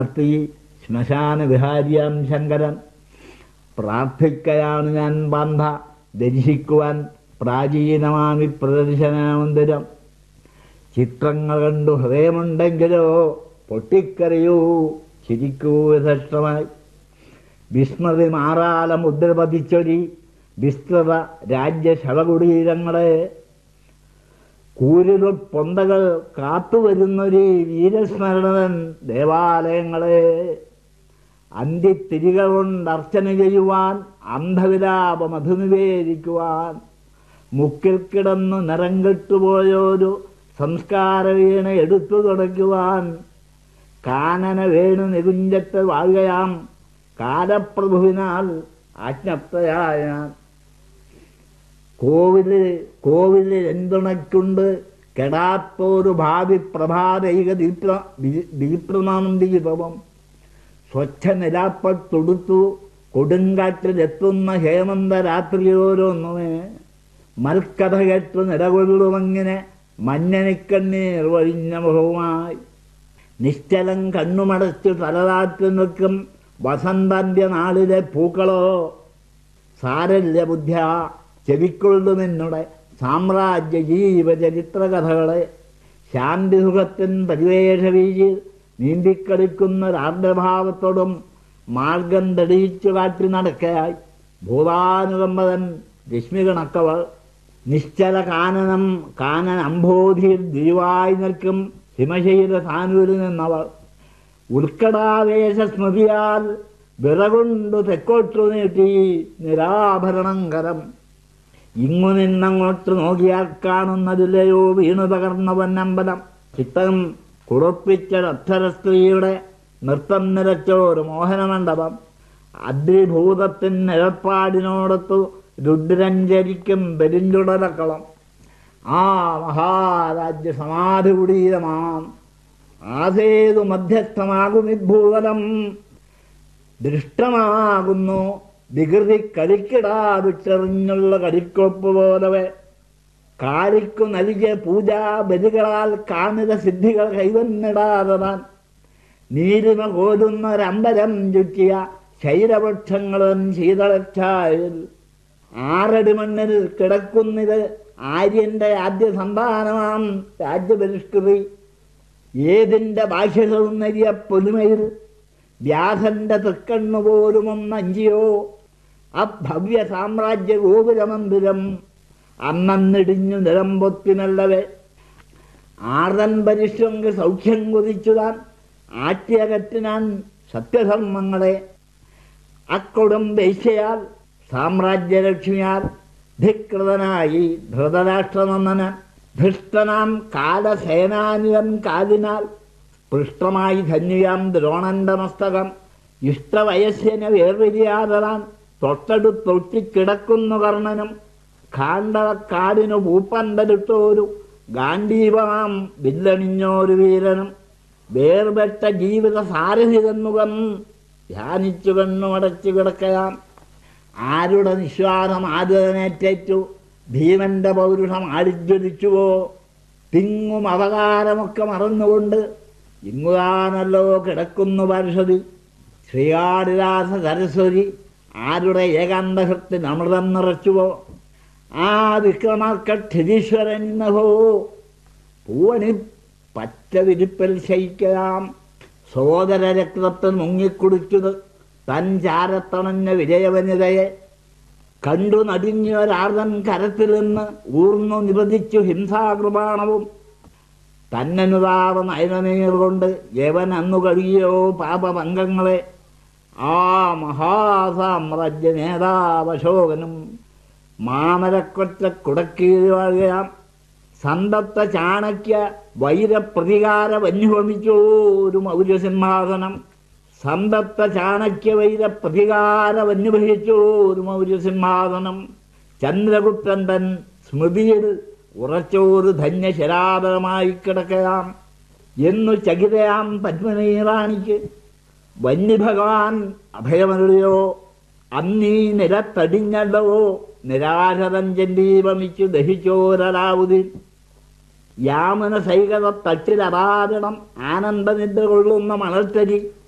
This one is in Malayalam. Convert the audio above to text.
നടത്തി ശ്മശാന വിഹാരിയാം ശങ്കരൻ പ്രാർത്ഥിക്കയാണ് ഞാൻ ബന്ധ ദർശിക്കുവാൻ പ്രാചീനമാമി പ്രദർശനമന്ദിരം ചിത്രങ്ങൾ കണ്ടു ഹൃദയമുണ്ടെങ്കിലോ പൊട്ടിക്കറിയൂ ചിരിക്കൂ യഥേഷ്ടമായി വിസ്മൃതി മാറാല മുദ്ര പതിച്ചൊരി വിസ്തൃത രാജ്യ ശവകുടീരങ്ങളെ കൂരിലു പൊന്തകൾ കാത്തുവരുന്നൊരു വീരസ്മരണൻ ദേവാലയങ്ങളെ അന്ത്യത്തിരികൾ കൊണ്ട് അർച്ചന ചെയ്യുവാൻ അന്ധവിലാപം അധുനിവേദിക്കുവാൻ മുക്കിൽ കിടന്നു നിറം കെട്ടുപോയൊരു സംസ്കാര വീണ എടുത്തു തുടയ്ക്കുവാൻ കാനന വേണു നികുഞ്ചത്ത് വാഴുകയാം കാലപ്രഭുവിനാൽ ആജ്ഞപ്തയായ ഞാൻ കോവില് കോവിലിൽ എന്തുണയ്ക്കുണ്ട് കെടാത്തോരു ഭാവി പ്രഭാതൈക ദീപ്ര ദീപ്രമാനന്ദീപം സ്വച്ഛ നിലാപ്പത്തൊടുത്തു കൊടുങ്കാറ്റിലെത്തുന്ന ഹേമന്ത രാത്രിയോരോന്നുമേ മൽക്കഥ കേട്ടു നിലകൊള്ളുമങ്ങനെ മഞ്ഞനിക്കണ്ണീർ വഴിഞ്ഞ മുഖവുമായി നിശ്ചലം കണ്ണുമടച്ചു തലതാറ്റി നിൽക്കും വസന്താന്ത്യ നാളിലെ പൂക്കളോ സാരല്യ ബുദ്ധ്യ ചെവിക്കൊള്ളു നിന്നുടെ സാമ്രാജ്യ ജീവചരിത്ര കഥകളെ ശാന്തിസുഖത്തിൻ പരിവേഷ വീഴിൽ നീന്തിക്കളിക്കുന്ന രാർദ്രഭാവത്തോടും മാർഗം തെളിയിച്ചു കാട്ടി നടക്കയായി ഭൂതാനുകമ്പതൻ രശ്മി കണക്കവൾ നിശ്ചല കാനനം കാനൻ അംബോധിയിൽ ദ്വീവായി നിൽക്കും ഹിമശൈല സാനൂരിൽ നിന്നവൾ ഉത്കടാവേശ സ്മൃതിയാൽ വിറകൊണ്ടു തെക്കോട്ടു നീട്ടി നിരാഭരണങ്കരം ഇങ്ങു നിന്നങ്ങോട്ട് നോക്കിയാൽ കാണുന്നതില്ലയോ വീണു തകർന്ന പൊന്നമ്പലം ചിത്തം കുളിർപ്പിച്ച അക്ഷര സ്ത്രീയുടെ നൃത്തം നിരച്ച ഒരു മോഹനമണ്ഡപം അദ്രിഭൂതത്തിൻ നിഴപ്പാടിനോടൊത്തു രുദ്രഞ്ചരിക്കും പെരിഞ്ചുടലക്കളം ആ മഹാരാജ്യ സമാധി കുടീരമാം ആസേതു മധ്യസ്ഥമാകും ഇഭൂതലം ദൃഷ്ടമാകുന്നു വികൃതി കളിക്കിടാവിട്ടെറിഞ്ഞുള്ള കളിക്കൊപ്പ് പോലവെ കാലിക്കു നൽകിയ പൂജാ ബലികളാൽ കാമിത സിദ്ധികൾ കൈവന്നിടാതാൻ നീരിമ കോരുന്നൊരമ്പരം ചുറ്റിയ ശൈലവൃക്ഷങ്ങളും ശീതളച്ചായൽ ആറടി മണ്ണിൽ കിടക്കുന്നിത് ആര്യന്റെ ആദ്യ സന്താനമാം രാജ്യപരിഷ്കൃതി ഏതിന്റെ ബാഹ്യസൗന്ദര്യ പൊലിമയിൽ വ്യാസന്റെ തൃക്കണ്ണു പോലും ഒന്നഞ്ചിയോ അഭവ്യ സാമ്രാജ്യ ഗോപുരമന്ദിരം അന്നന്നിടിഞ്ഞു നിലമ്പൊത്തിനല്ലവേ ആർദൻ പരിശ്രമക്ക് സൗഖ്യം കുതിച്ചുതാൻ ആട്യകറ്റിനാൻ സത്യധർമ്മങ്ങളെ അക്കൊടും വേശ്യയാൽ സാമ്രാജ്യലക്ഷ്മിയാൽ ധികൃതനായി ധൃതരാഷ്ട്രനന്ദനൻ ധൃഷ്ടനാം കാലസേനാനിവൻ കാലിനാൽ പൃഷ്ഠമായി ധന്യാം ദ്രോണന്റെ മസ്തകം ഇഷ്ടവയസ്യനെ വേർപിരിയാതറാൻ തൊട്ടടുത്തൊട്ടിക്കിടക്കുന്നു കർണനും കാണ്ടവക്കാടിനു പൂപ്പന്തലിട്ടോരു ഗാന്ധീവമാം വില്ലണിഞ്ഞോരു വീരനും വേർപെട്ട ജീവിത സാരഥിതെന്നുകം ധ്യാനിച്ചു കണ്ണുമടച്ചു കിടക്കയാം ആരുടെ നിശ്വാസം ആദരനേറ്റേറ്റു ഭീമന്റെ പൗരുഷം ആടിജ്വലിച്ചുവോ തിങ്ങും അവതാരമൊക്കെ മറന്നുകൊണ്ട് ഇങ്ങുതാനല്ലോ കിടക്കുന്നു പാർഷതി ശ്രീകാടിരാസ സരസ്വതി ആരുടെ ഏകാന്തഹത്തിൽ അമൃതം നിറച്ചുവോ ആ വിക്രമാർക്കീശ്വരൻ നഹോ പൂവണി പച്ച വിരിപ്പൽ ശയിക്കാം സോദര രക്തത്തിൽ മുങ്ങിക്കുടിച്ചത് തൻ ചാരത്തണഞ്ഞ വിജയവനിതയെ കണ്ടു നടുങ്ങിയൊരാർദൻ കരത്തിൽ നിന്ന് ഊർന്നു നിപതിച്ചു ഹിംസാകൃപാണവും തന്നനുതാപ നയനനീർ കൊണ്ട് യവൻ അന്നു കഴിയോ പാപഭംഗങ്ങളെ ആ മഹാസാമ്രാജ്യ നേതാവശോകനും മാമരക്കൊറ്റ കുടക്കീഴ് വാഴുകയാം സന്തപ്ത ചാണക്യ വൈരപ്രതികാര വന്യുഭമിച്ചോ ഒരു മൗര്യസിംഹാസനം സന്തപ്ത ചാണക്യ വൈര പ്രതികാര വന്യുഭവിച്ചോ ഒരു മൗര്യസിംഹാസനം ചന്ദ്രഗുപ്തൻ തൻ സ്മൃതിയിൽ ഉറച്ചോരു ധന്യശരാപരമായി കിടക്കയാം എന്നു ചകിതയാം പത്മനീറാണിക്ക് വന്യഭഗവാൻ അഭയമരുളിയോ അന്നീ നിലത്തടിഞ്ഞല്ലോ നിരാശതൻ ചണ്ടീപമിച്ചു ദഹിച്ചോരലാവുതിൽ യാമന സൈകത തട്ടിലപാരണം ആനന്ദനിദ്ര കൊള്ളുന്ന മണൽത്തരി